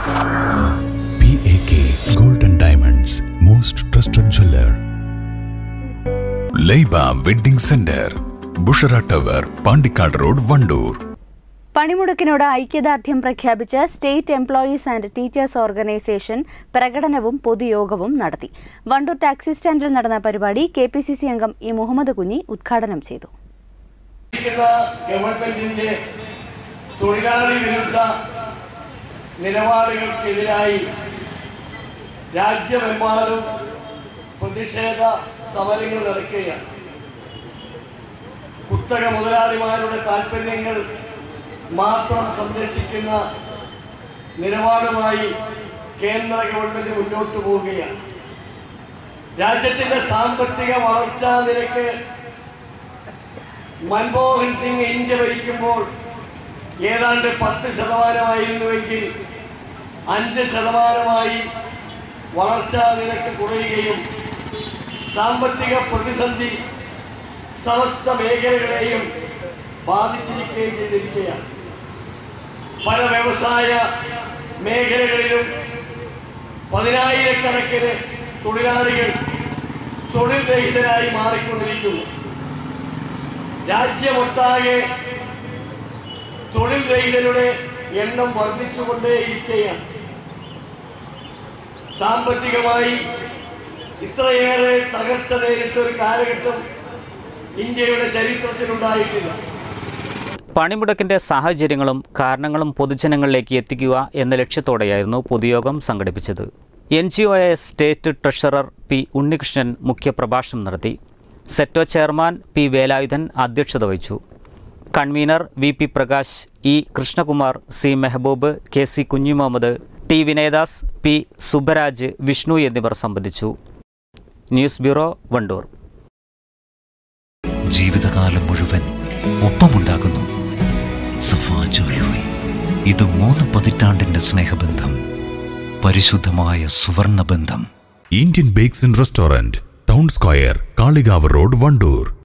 P A K golden diamonds most trusted jeweller Laiba wedding centre Bushra tower Pandikkad road Wandoor പണിമുടക്കിനോട് ഐക്യദാർഢ്യം പ്രഖ്യാപിച്ച് state employees and teachers organisation പ്രകടനവും പൊതുയോഗവും നടത്തി വണ്ടൂർ ടാക്സി സ്റ്റാൻഡിൽ നടന്ന പരിപാടി കെ പി സി സി അംഗം ഇ മുഹമ്മദ് കുഞ്ഞി ഉദ്ഘാടനം ചെയ്തു ഇരിക്കുന്ന ഗവൺമെന്റിന്റെ തൊഴിലാളി വിരുദ്ധ നിലപാടുകൾക്കെതിരായി രാജ്യമെമ്പാടും പ്രതിഷേധ സമരങ്ങൾ നടക്കുകയാണ് കുത്തക മുതലാളിമാരുടെ താല്പര്യങ്ങൾ മാത്രം സംരക്ഷിക്കുന്ന നിലപാടുമായി കേന്ദ്ര ഗവൺമെന്റ് മുന്നോട്ട് പോവുകയാണ് രാജ്യത്തിന്റെ സാമ്പത്തിക വളർച്ചാ നിരക്ക് മൻമോഹൻ സിംഗ് ഇന്ത്യ ഭരിക്കുമ്പോൾ ഏതാണ്ട് പത്ത് ശതമാനമായിരുന്നുവെങ്കിൽ അഞ്ച് ശതമാനമായി വളർച്ചാ നിരക്ക് കുറയുകയും സാമ്പത്തിക പ്രതിസന്ധി സമസ്ത മേഖലകളെയും ബാധിച്ചിരിക്കുകയും ചെയ്തിരിക്കുകയാണ് പല വ്യവസായ മേഖലകളിലും പതിനായിരക്കണക്കിന് തൊഴിലാളികൾ തൊഴിൽ രഹിതരായി മാറിക്കൊണ്ടിരിക്കുന്നു രാജ്യമൊട്ടാകെ തൊഴിൽ രഹിതരുടെ എണ്ണം വർദ്ധിച്ചുകൊണ്ടേയിരിക്കുകയാണ് സാമ്പത്തികമായി ഇത്രയേറെ തകർച്ച നേരിട്ട ഒരു കാലഘട്ടം ഇന്ത്യയുടെ ചരിത്രത്തിലുണ്ടായിട്ടില്ല പണിമുടക്കിന്റെ സാഹചര്യങ്ങളും കാരണങ്ങളും പൊതുജനങ്ങളിലേക്ക് എത്തിക്കുക എന്ന ലക്ഷ്യത്തോടെയായിരുന്നു പൊതുയോഗം സംഘടിപ്പിച്ചത് N G O state treasurer P Unnikrishnan മുഖ്യപ്രഭാഷണം നടത്തി സെറ്റോ ചെയർമാൻ പി വേലായുധൻ അധ്യക്ഷത വഹിച്ചു convener V P Prakash E Krishnakumar C Mehaboob K C Kunhimuhammad T Vinayadas P Subaraj Vishnu എന്നിവർ സംബന്ധിച്ചു ന്യൂസ് ബ്യൂറോ വണ്ടൂർ ജീവിതകാലം മുഴുവൻ ഒപ്പമുണ്ടാകുന്നു സഫാ ജ്വല്ലറി ഇത് മൂന്ന് പതിറ്റാണ്ടിന്റെ സ്നേഹബന്ധം പരിശുദ്ധമായ സുവർണ ബന്ധം Indian bakes and restaurant town square Kalikavu road Wandoor